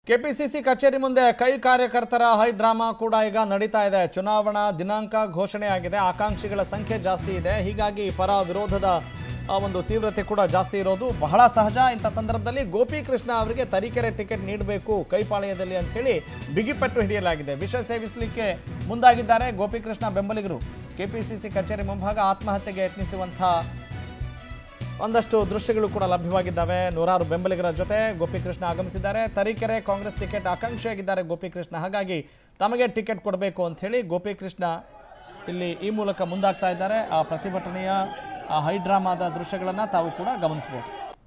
KPCC ಕಚೇರಿ ಮುಂದೆ ಕೈ ಕಾರ್ಯಕರ್ತರ ಹೈ ಡ್ರಾಮಾ ಕೂಡ ಈಗ ನಡೀತಾ ಇದೆ ಚುನಾವಣಾ ದಿನಾಂಕ ಘೋಷಣೆ ಆಗಿದೆ ಆಕಾಂಕ್ಷಿಗಳ ಸಂಖ್ಯೆ ಜಾಸ್ತಿ ಇದೆ ಹೀಗಾಗಿ ಪರ ವಿರೋಧದ ಆ, ಒಂದು ತೀವ್ರತೆ ಕೂಡ ಜಾಸ್ತಿ ಇರೋದು ಬಹಳ ಸಹಜ ಇಂಥ ಸಂದರ್ಭದಲ್ಲಿ ಗೋಪಿಕೃಷ್ಣ ಅವರಿಗೆ ತರೀಕೆರೆ ಟಿಕೆಟ್ ನೀಡಬೇಕು ಕೈಪಾಳ್ಯದಲ್ಲಿ ಅಂತೇಳಿ ಬಿಗಿಪಟ್ಟು ಹಿಡಿಯಲಾಗಿದೆ ವಿಷ ಸೇವಿಸಲಿಕ್ಕೆ ಮುಂದಾಗಿದ್ದಾರೆ ಗೋಪಿಕೃಷ್ಣ ಬೆಂಬಲಿಗರು ಕೆಪಿಸಿಸಿ ಕಚೇರಿ ಮುಂಭಾಗ ಆತ್ಮಹತ್ಯೆಗೆ ಯತ್ನಿಸುವಂಥ ಒಂದಷ್ಟು ದೃಶ್ಯಗಳು ಕೂಡ ಲಭ್ಯವಾಗಿದ್ದಾವೆ ನೂರಾರು ಬೆಂಬಲಿಗರ ಜೊತೆ ಗೋಪಿಕೃಷ್ಣ ಆಗಮಿಸಿದ್ದಾರೆ ತರೀಕೆರೆ ಕಾಂಗ್ರೆಸ್ ಟಿಕೆಟ್ ಆಕಾಂಕ್ಷಿಯಾಗಿದ್ದಾರೆ ಗೋಪಿಕೃಷ್ಣ ಹಾಗಾಗಿ ತಮಗೆ ಟಿಕೆಟ್ ಕೊಡಬೇಕು ಅಂಥೇಳಿ ಗೋಪಿಕೃಷ್ಣ ಇಲ್ಲಿ ಈ ಮೂಲಕ ಮುಂದಾಗ್ತಾ ಇದ್ದಾರೆ ಆ ಪ್ರತಿಭಟನೆಯ ಆ ಹೈಡ್ರಾಮಾದ ದೃಶ್ಯಗಳನ್ನು ತಾವು ಕೂಡ ಗಮನಿಸಬಹುದು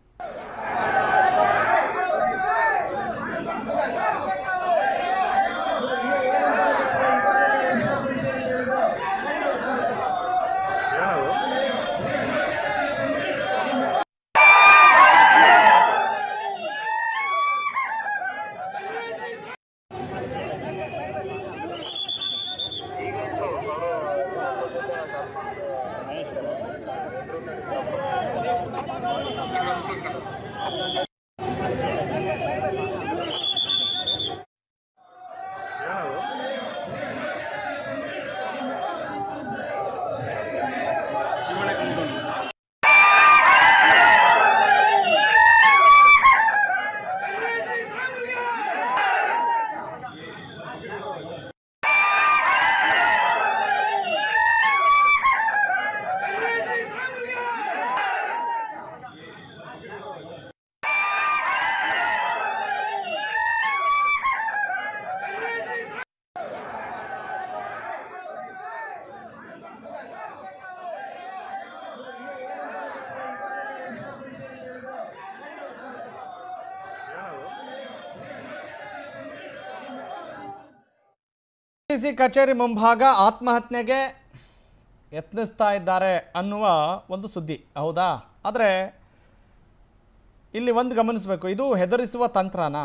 ಸಿ ಕಚೇರಿ ಮುಂಭಾಗ ಆತ್ಮಹತ್ಯೆಗೆ ಯತ್ನಿಸ್ತಾ ಇದ್ದಾರೆ ಅನ್ನುವ ಒಂದು ಸುದ್ದಿ ಹೌದಾ ಆದರೆ ಇಲ್ಲಿ ಒಂದು ಗಮನಿಸಬೇಕು ಇದು ಹೆದರಿಸುವ ತಂತ್ರನಾ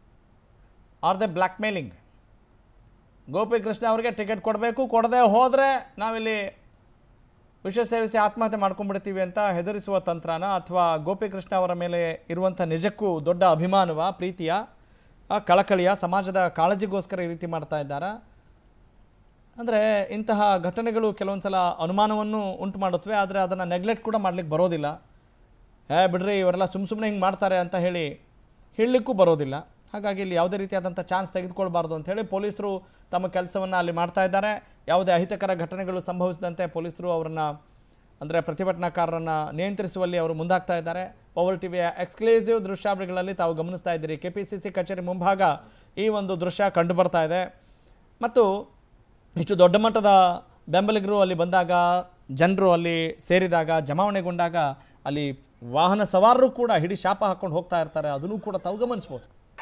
or the blackmailing Gopikrishna ಅವರಿಗೆ ಟಿಕೆಟ್ ಕೊಡಬೇಕು ಕೊಡದೆ ಹೋದರೆ ನಾವಿಲ್ಲಿ ವಿಷ ಸೇವಿಸಿ ಆತ್ಮಹತ್ಯೆ ಮಾಡ್ಕೊಂಡ್ಬಿಡ್ತೀವಿ ಅಂತ ಹೆದರಿಸುವ ತಂತ್ರನ ಅಥವಾ ಗೋಪಿಕೃಷ್ಣ ಅವರ ಮೇಲೆ ಇರುವಂಥ ನಿಜಕ್ಕೂ ದೊಡ್ಡ ಅಭಿಮಾನವ ಪ್ರೀತಿಯ ಆ, ಕಳಕಳಿಯ ಸಮಾಜದ ಕಾಳಜಿಗೋಸ್ಕರ ಈ ರೀತಿ ಮಾಡ್ತಾ ಇದ್ದಾರಾ ಅಂದರೆ ಇಂತಹ ಘಟನೆಗಳು ಕೆಲವೊಂದು ಸಲ ಅನುಮಾನವನ್ನು ಉಂಟು ಮಾಡುತ್ತವೆ ಆದರೆ ಅದನ್ನು ನೆಗ್ಲೆಕ್ಟ್ ಕೂಡ ಮಾಡಲಿಕ್ಕೆ ಬರೋದಿಲ್ಲ ಏ ಬಿಡ್ರಿ ಇವರೆಲ್ಲ ಸುಮ್ಮ ಸುಮ್ಮನೆ ಹಿಂಗೆ ಮಾಡ್ತಾರೆ ಅಂತ ಹೇಳಿ ಹೇಳಲಿಕ್ಕೂ ಬರೋದಿಲ್ಲ ಹಾಗಾಗಿ ಇಲ್ಲಿ ಯಾವುದೇ ರೀತಿಯಾದಂಥ ಚಾನ್ಸ್ ತೆಗೆದುಕೊಳ್ಬಾರ್ದು ಅಂಥೇಳಿ ಪೊಲೀಸರು ತಮ್ಮ ಕೆಲಸವನ್ನು ಅಲ್ಲಿ ಮಾಡ್ತಾ ಇದ್ದಾರೆ ಯಾವುದೇ ಅಹಿತಕರ ಘಟನೆಗಳು ಸಂಭವಿಸಿದಂತೆ ಪೊಲೀಸರು ಅವರನ್ನು ಅಂದರೆ ಪ್ರತಿಭಟನಾಕಾರರನ್ನು ನಿಯಂತ್ರಿಸುವಲ್ಲಿ ಅವರು ಮುಂದಾಗ್ತಾ ಇದ್ದಾರೆ ಪವರ್ ಟಿವಿಯ ಎಕ್ಸ್ಕ್ಲೂಸಿವ್ ದೃಶ್ಯಾವಳಿಗಳಲ್ಲಿ ತಾವು ಗಮನಿಸ್ತಾ ಇದ್ದೀರಿ ಕೆ ಪಿ ಸಿ ಸಿ ಕಚೇರಿ ಮುಂಭಾಗ ಈ ಒಂದು ದೃಶ್ಯ ಕಂಡು ಬರ್ತಾ ಇದೆ ಮತ್ತು ಇಷ್ಟು ದೊಡ್ಡ ಮಟ್ಟದ ಬೆಂಬಲಿಗರು ಅಲ್ಲಿ ಬಂದಾಗ ಜನರು ಅಲ್ಲಿ ಸೇರಿದಾಗ ಜಮಾವಣೆಗೊಂಡಾಗ ಅಲ್ಲಿ ವಾಹನ ಸವಾರರು ಕೂಡ ಹಿಡಿ ಶಾಪ ಹಾಕ್ಕೊಂಡು ಹೋಗ್ತಾ ಇರ್ತಾರೆ ಅದನ್ನು ಕೂಡ ತಾವು ಗಮನಿಸ್ಬೋದು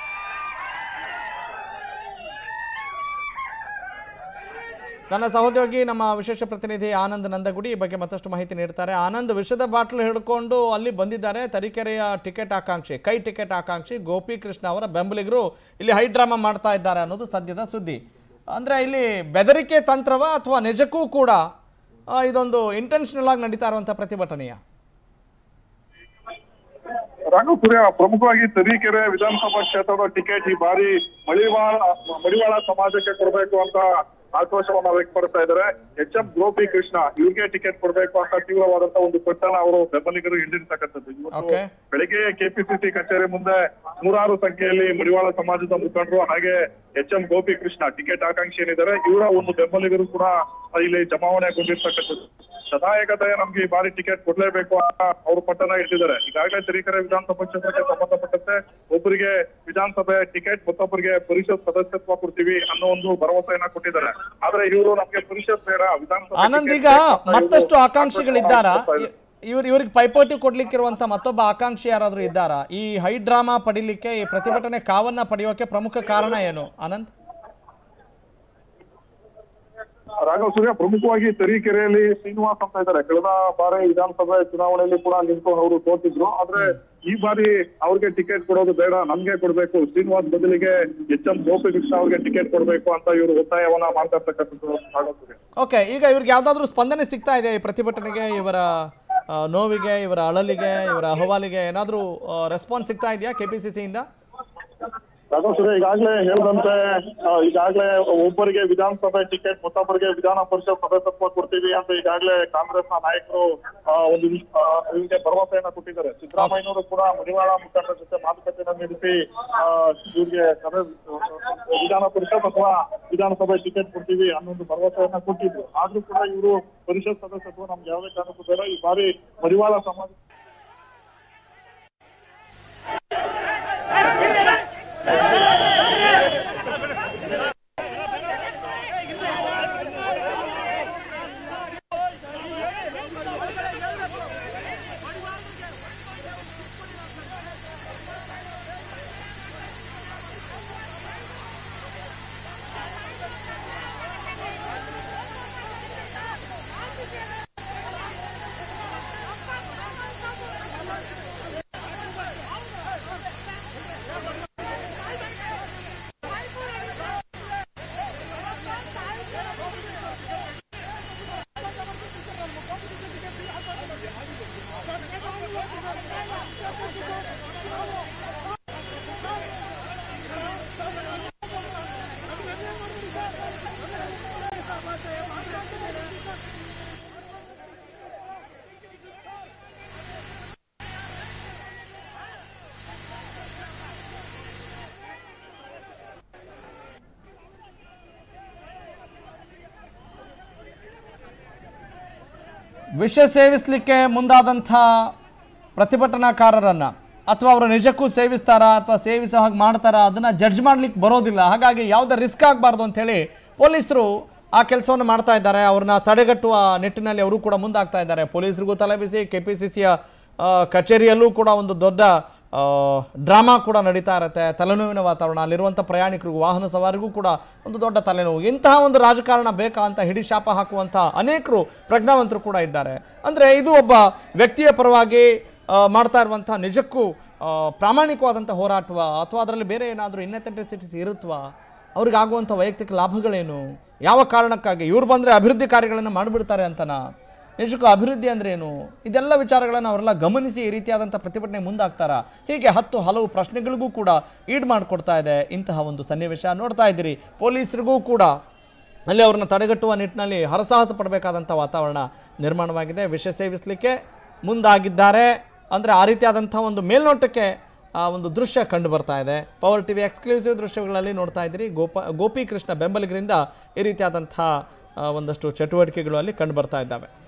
ನನ್ನ ಸಹೋದ್ಯೋಗಿ ನಮ್ಮ ವಿಶೇಷ ಪ್ರತಿನಿಧಿ ಆನಂದ್ ನಂದಗುಡಿ ಈ ಬಗ್ಗೆ ಮತ್ತಷ್ಟು ಮಾಹಿತಿ ನೀಡ್ತಾರೆ ಆನಂದ್ ವಿಷದ ಬಾಟ್ಲು ಹಿಡ್ಕೊಂಡು ಅಲ್ಲಿ ಬಂದಿದ್ದಾರೆ ತರೀಕೆರೆಯ ಟಿಕೆಟ್ ಆಕಾಂಕ್ಷಿ ಕೈ ಟಿಕೆಟ್ ಆಕಾಂಕ್ಷಿ ಗೋಪಿಕೃಷ್ಣ ಅವರ ಬೆಂಬಲಿಗರು ಇಲ್ಲಿ ಹೈ ಡ್ರಾಮಾ ಮಾಡ್ತಾ ಇದ್ದಾರೆ ಅನ್ನೋದು ಸದ್ಯದ ಸುದ್ದಿ ಅಂದರೆ ಇಲ್ಲಿ ಬೆದರಿಕೆ ತಂತ್ರವ ಅಥವಾ ನಿಜಕ್ಕೂ ಕೂಡ ಆ, ಇದೊಂದು ಇಂಟೆನ್ಷನಲ್ ಆಗಿ ನಡೀತಾ ಇರುವಂಥ ಪ್ರತಿಭಟನೆಯ ರಾಘವ್ ಸೂರ್ಯ ಪ್ರಮುಖವಾಗಿ ತರೀಕೆರೆ ವಿಧಾನಸಭಾ ಕ್ಷೇತ್ರದ ಟಿಕೆಟ್ ಈ ಬಾರಿ ಮಡಿವಾಳ ಮಡಿವಾಳ ಸಮಾಜಕ್ಕೆ ಕೊಡಬೇಕು ಅಂತ ಆಕ್ರೋಶವನ್ನ ವ್ಯಕ್ತಪಡಿಸ್ತಾ ಇದ್ದಾರೆ ಎಚ್ ಎಂ ಗೋಪಿ ಕೃಷ್ಣ ಇವ್ರಿಗೆ ಟಿಕೆಟ್ ಕೊಡಬೇಕು ಅಂತ ತೀವ್ರವಾದಂತ ಒಂದು ಪಟ್ಟಣ ಅವರು ಬೆಂಬಲಿಗರು ಹಿಡಿದಿರ್ತಕ್ಕಂಥದ್ದು ಇವತ್ತು Okay. ಬೆಳಗ್ಗೆ ಕೆಪಿಸಿಸಿ ಕಚೇರಿ ಮುಂದೆ ನೂರಾರು ಸಂಖ್ಯೆಯಲ್ಲಿ ಮಡಿವಾಳ ಸಮಾಜದ ಮುಖಂಡರು ಹಾಗೆ H M Gopi Krishna ticket ಆಕಾಂಕ್ಷಿ ಏನಿದ್ದಾರೆ ಇವರ ಒಂದು ಬೆಂಬಲಿಗರು ಕೂಡ ಇಲ್ಲಿ ಜಮಾವಣೆಗೊಂಡಿರ್ತಕ್ಕಂಥದ್ದು ಸದಾಯಕತೆಯ ನಮ್ಗೆ ಈ ಬಾರಿ ಟಿಕೆಟ್ ಕೊಡ್ಲೇಬೇಕು ಅಂತ ಅವರು ಪಟ್ಟಣ ಇಟ್ಟಿದ್ದಾರೆ ಈಗಾಗಲೇ ತರೀಕೆರೆ ವಿಧಾನಸಭಾ ಕ್ಷೇತ್ರಕ್ಕೆ ಸಂಬಂಧಪಟ್ಟಂತೆ ಒಬ್ಬರಿಗೆ ವಿಧಾನಸಭೆ ಟಿಕೆಟ್ ಮತ್ತೊಬ್ಬರಿಗೆ ಪರಿಷತ್ ಸದಸ್ಯತ್ವ ಕೊಡ್ತೀವಿ ಅನ್ನೋ ಒಂದು ಭರವಸೆಯನ್ನ ಕೊಟ್ಟಿದ್ದಾರೆ ಆದ್ರೆ ಇವರು ನಮ್ಗೆ ಪರಿಷತ್ ಬೇಡ ವಿಧಾನಸಭೆ ಆನಂದ್ ticket ಈಗ ಬೇಕು ಅಂತ ಇವ್ರು ಮತ್ತಷ್ಟು ಆಕಾಂಕ್ಷಿಗಳಿದ್ದಾರಾ ಆಕ್ರೋಶ ವ್ಯಕ್ತಪಡಿಸ್ತಾ ಇದ್ದಾರೆ. ಇವ್ರು ಇವ್ರಿಗೆ ಪೈಪೋಟಿ ಕೊಡ್ಲಿಕ್ಕಿರುವಂತ ಮತ್ತೊಬ್ಬ ಆಕಾಂಕ್ಷಿ ಯಾರಾದರೂ ಇದ್ದಾರಾ ಈ ಹೈ ಡ್ರಾಮಾ ಪಡಿಲಿಕ್ಕೆ ಈ ಪ್ರತಿಭಟನೆ ಕಾವನ್ನ ಪಡೆಯೋಕೆ ಪ್ರಮುಖ ಕಾರಣ ಏನು ಆನಂದ್ ರಾಘವ್ ಸೂರ್ಯ ಪ್ರಮುಖವಾಗಿ ತರೀಕೆರೆಯಲ್ಲಿ ಶ್ರೀನಿವಾಸ್ ಅಂತ ಇದ್ದಾರೆ ಕಳೆದ ಬಾರಿ ವಿಧಾನಸಭೆ ಚುನಾವಣೆಯಲ್ಲಿ ಕೂಡ ನಿಂತು ಅವರು ಸೋತಿದ್ರು ಆದ್ರೆ ಈ ಬಾರಿ ಅವ್ರಿಗೆ ಟಿಕೆಟ್ ಕೊಡೋದು ಬೇಡ ನಮ್ಗೆ ಕೊಡ್ಬೇಕು ಶ್ರೀನಿವಾಸ್ ಬದಲಿಗೆ ಎಚ್ ಎಂ ಗೋಪಿಕೃಷ್ಣ ಅವ್ರಿಗೆ ಟಿಕೆಟ್ ಕೊಡ್ಬೇಕು ಅಂತ ಇವರು ಒತ್ತಾಯವನ್ನ ಮಾಡ್ತಾ ಇರ್ತಕ್ಕಂಥದ್ದು ರಾಘವ್ ಸೂರ್ಯ ಓಕೆ ಈಗ ಇವ್ರಿಗೆ ಯಾವ್ದಾದ್ರು ಸ್ಪಂದನೆ ಸಿಗ್ತಾ ಇದೆ ಈ ಪ್ರತಿಭಟನೆಗೆ ಇವರ ಆ, ನೋವಿಗೆ ಇವರ ಅಳಲಿಗೆ ಇವರ ಅಹವಾಲಿಗೆ ಏನಾದರೂ ರೆಸ್ಪಾನ್ಸ್ ಸಿಗ್ತಾ ಇದೆಯಾ ಕೆ ಪಿ ಸಿ ಸಿಯಿಂದ ಡಾಕ್ಟರ್ ಸೂರ್ಯ ಈಗಾಗಲೇ ಹೇಳಿದಂತೆ ಆ, ಈಗಾಗಲೇ ಒಬ್ಬರಿಗೆ ವಿಧಾನಸಭೆ ಟಿಕೆಟ್ ಮತ್ತೊಬ್ಬರಿಗೆ ವಿಧಾನ ಪರಿಷತ್ ಸದಸ್ಯತ್ವ ಕೊಡ್ತೀವಿ ಅಂತ ಈಗಾಗಲೇ ಕಾಂಗ್ರೆಸ್ನ ನಾಯಕರು ಆ, ಒಂದು ಆ, ಇವರಿಗೆ ಭರವಸೆಯನ್ನ ಕೊಟ್ಟಿದ್ದಾರೆ ಸಿದ್ದರಾಮಯ್ಯನವರು ಕೂಡ ಮಡಿವಾಳ ಮುಖಂಡರ ಜೊತೆ ಮಾತುಕತೆಯನ್ನು ನಡೆಸಿ ಆ, ಇವ್ರಿಗೆ ಸದ- ವಿಧಾನ ಪರಿಷತ್ ಅಥವಾ ವಿಧಾನಸಭೆ ಟಿಕೆಟ್ ಕೊಡ್ತೀವಿ ಅನ್ನೋ ಒಂದು ಭರವಸೆಯನ್ನ ಕೊಟ್ಟಿದ್ರು ಆದ್ರೂ ಕೂಡ ಇವರು ಪರಿಷತ್ ಸದಸ್ಯತ್ವ ನಮ್ಗೆ ಯಾವುದೇ ಕಾರಣಕ್ಕೂ ಬೇಡ ಈ ಬಾರಿ ಮಡಿವಾಳ ಸಮಾಜ ವಿಷ ಸೇವಿಸಲಿಕ್ಕೆ ಮುಂದಾದಂಥ ಪ್ರತಿಭಟನಾಕಾರರನ್ನು ಅಥವಾ ಅವರು ನಿಜಕ್ಕೂ ಸೇವಿಸ್ತಾರಾ ಅಥವಾ ಸೇವಿಸೋ ಹಾಗೆ ಮಾಡ್ತಾರಾ ಅದನ್ನು ಜಡ್ಜ್ ಮಾಡ್ಲಿಕ್ಕೆ ಬರೋದಿಲ್ಲ ಹಾಗಾಗಿ ಯಾವುದೇ ರಿಸ್ಕ್ ಆಗಬಾರ್ದು ಅಂಥೇಳಿ ಪೊಲೀಸರು ಆ ಕೆಲಸವನ್ನು ಮಾಡ್ತಾ ಇದ್ದಾರೆ ಅವ್ರನ್ನ ತಡೆಗಟ್ಟುವ ನಿಟ್ಟಿನಲ್ಲಿ ಅವರು ಕೂಡ ಮುಂದಾಗ್ತಾ ಇದ್ದಾರೆ ಪೊಲೀಸರಿಗೂ ತಲೆಬಿಸಿ ಕೆ ಪಿ ಸಿ ಸಿಯ ಕಚೇರಿಯಲ್ಲೂ ಕೂಡ ಒಂದು ದೊಡ್ಡ ಆ, ಡ್ರಾಮಾ ಕೂಡ ನಡೀತಾ ಇರುತ್ತೆ ತಲೆನೋವಿನ ವಾತಾವರಣ ಅಲ್ಲಿರುವಂಥ ಪ್ರಯಾಣಿಕರಿಗೂ ವಾಹನ ಸವಾರಿಗೂ ಕೂಡ ಒಂದು ದೊಡ್ಡ ತಲೆನೋವು ಇಂತಹ ಒಂದು ರಾಜಕಾರಣ ಬೇಕಾ ಅಂತ ಹಿಡಿ ಶಾಪ ಹಾಕುವಂಥ ಅನೇಕರು ಪ್ರಜ್ಞಾವಂತರು ಕೂಡ ಇದ್ದಾರೆ ಅಂದರೆ ಇದು ಒಬ್ಬ ವ್ಯಕ್ತಿಯ ಪರವಾಗಿ ಆ, ಮಾಡ್ತಾ ಇರುವಂಥ ನಿಜಕ್ಕೂ ಆ, ಪ್ರಾಮಾಣಿಕವಾದಂಥ ಹೋರಾಟವ ಅಥವಾ ಅದರಲ್ಲಿ ಬೇರೆ ಏನಾದರೂ ಇನ್ನೆಥೆಂಟಿಸಿಟೀಸ್ ಇರುತ್ತವಾ ಅವ್ರಿಗಾಗುವಂಥ ವೈಯಕ್ತಿಕ ಲಾಭಗಳೇನು ಯಾವ ಕಾರಣಕ್ಕಾಗಿ ಇವ್ರು ಬಂದರೆ ಅಭಿವೃದ್ಧಿ ಕಾರ್ಯಗಳನ್ನು ಮಾಡಿಬಿಡ್ತಾರೆ ಅಂತನಾ ನಿಜಕ್ಕೂ ಅಭಿವೃದ್ಧಿ ಅಂದ್ರೆ ಏನು ಇದೆಲ್ಲ ವಿಚಾರಗಳನ್ನು ಅವರೆಲ್ಲ ಗಮನಿಸಿ ಈ ರೀತಿಯಾದಂಥ ಪ್ರತಿಭಟನೆ ಮುಂದಾಗ್ತಾರಾ ಹೀಗೆ ಹತ್ತು ಹಲವು ಪ್ರಶ್ನೆಗಳಿಗೂ ಕೂಡ ಈಡ್ ಮಾಡಿಕೊಡ್ತಾ ಇದೆ ಇಂತಹ ಒಂದು ಸನ್ನಿವೇಶ ನೋಡ್ತಾ ಇದ್ದೀರಿ ಪೊಲೀಸರಿಗೂ ಕೂಡ ಅಲ್ಲಿ ಅವ್ರನ್ನ ತಡೆಗಟ್ಟುವ ನಿಟ್ಟಿನಲ್ಲಿ ಹರಸಾಹಸ ಪಡಬೇಕಾದಂಥ ವಾತಾವರಣ ನಿರ್ಮಾಣವಾಗಿದೆ ವಿಷ ಸೇವಿಸಲಿಕ್ಕೆ ಮುಂದಾಗಿದ್ದಾರೆ ಅಂದರೆ ಆ ರೀತಿಯಾದಂಥ ಒಂದು ಮೇಲ್ನೋಟಕ್ಕೆ ಆ ಒಂದು ದೃಶ್ಯ ಕಂಡು ಬರ್ತಾ ಇದೆ ಪವರ್ ಟಿವಿ ಎಕ್ಸ್ಕ್ಲೂಸಿವ್ ದೃಶ್ಯಗಳಲ್ಲಿ ನೋಡ್ತಾ ಇದ್ದೀರಿ ಗೋಪ ಗೋಪಿ ಕೃಷ್ಣ ಬೆಂಬಲಿಗರಿಂದ ಈ ರೀತಿಯಾದಂಥ ಆ, ಒಂದಷ್ಟು ಚಟುವಟಿಕೆಗಳು ಅಲ್ಲಿ ಕಂಡು ಬರ್ತಾ ಇದ್ದಾವೆ